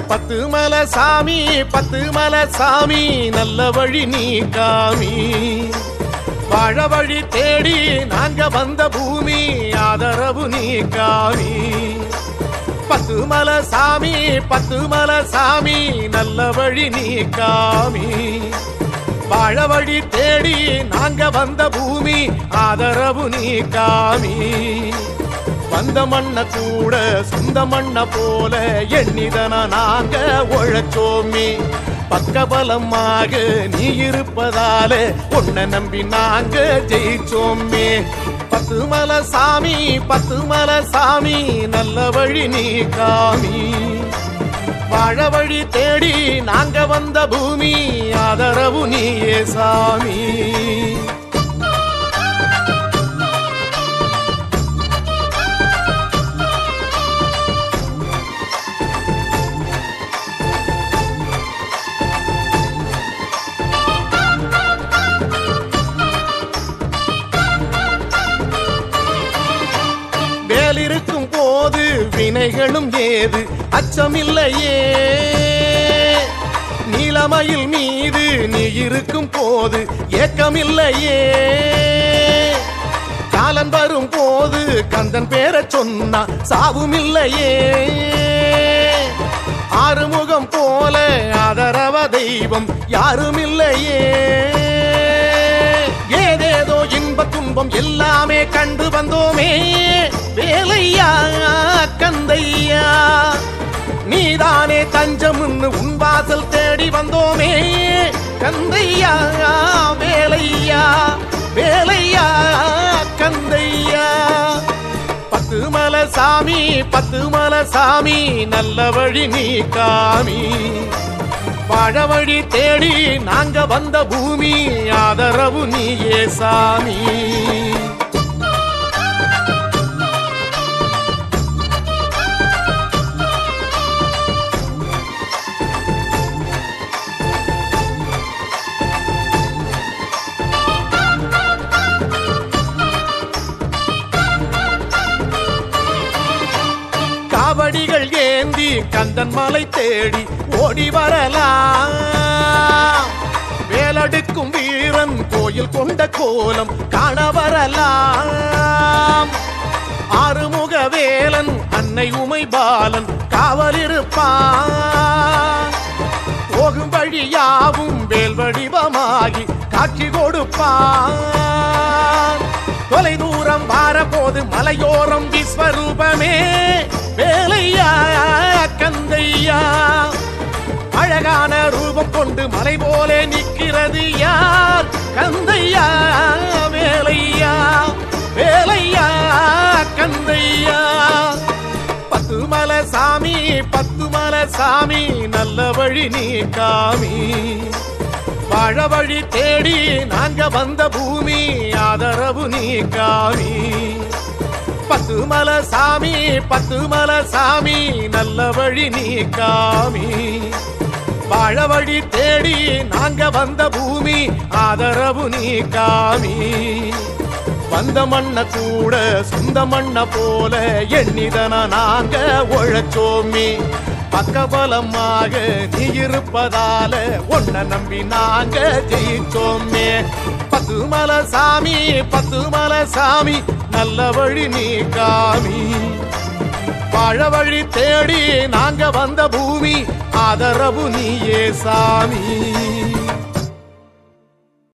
பத்து மலை சாமி பத்து மலை சாமி நல்ல வழி நீ காமி வாழ வழி தேடி நாங்க வந்த பூமி ஆதரவு நீ காமி பத்து மலை சாமி பத்து மலை சாமி நல்ல வழி நீ காமி வாழ வழி தேடி நாங்க வந்த பூமி ஆதரவு நீ காமி வந்த மண்ண கூட சொந்த மண்ண போல எண்ணிதன நாங்க உழைச்சோமே பக்கபலமாக நீ இருப்பதால உன்னை நம்பி நாங்க ஜெயிச்சோமே பத்து மலை சாமி பத்து மலை சாமி நல்ல வழி நீ காமி வாழ வழி தேடி நாங்க வந்த பூமி ஆதரவு நீயே சாமி வேலிருக்கும் போது வினைகளும் ஏது அச்சமில்லையே நீலமயில் மீது நீ இருக்கும் போது ஏக்கமில்லையே காலன் வரும் போது கந்தன் பேரை சொன்னா சாவும் இல்லையே ஆறுமுகம் போல ஆதரவ தெய்வம் யாரும் இல்லையே ஏதேதோ இன்ப துன்பம் எல்லாமே கண்டு வந்தோமே வேலையா கந்தையா நீதானே தஞ்சம்னு உன் வாசல் தேடி வந்தோமே கந்தையா வேலையா வேலையா கந்தையா பத்து மலை சாமி பத்து மலை சாமி நல்ல வழி நீ காமி வாழ வழி தேடி நாங்க வந்த பூமி ஆதரவு நீயே சாமி காவடிகள் ஏந்தி கந்தன் மலை தேடி ஓடி வரலாம் வேலடுக்கும் வீரன் கோயில் கொண்ட கோலம் காண வரலாம் ஆறுமுக வேலன் அன்னை உமை பாலன் காவலிருப்பான் போகும் வழியாவும் வேல் வடிவமாகி காட்சி கொடுப்பான் தொலை தூரம் வாரபோது மலையோரம் விஸ்வரூபமே வேலையா கந்தையா அழகான ரூபம் கொண்டு மலை போலே நிற்கிறது யார் கந்தையா வேலையா வேலையா கந்தையா பத்து மலை சாமி பத்து மலை சாமி நல்ல வழி நீ காமி வாழ வழி தேடி நாங்க வந்த பூமி ஆதரவு நீ காமி பத்து மலை சாமி பத்து மலை சாமி நல்ல வழி நீ காமி வாழ வழி தேடி நாங்க வந்த பூமி ஆதரவு நீ காமி வந்த மண்ண கூட சொந்த மண்ண போல எண்ணிதன நாங்க உழைச்சோமே பக்கபலமாக நீ இருப்பதால உன்னை நம்பி நாங்க ஜெயிச்சோமே பத்து மலை சாமி பத்து மலை சாமி நல்ல வழி நீ காமி வாழ வழி தேடி நாங்க வந்த பூமி ஆதரவு நீயே சாமி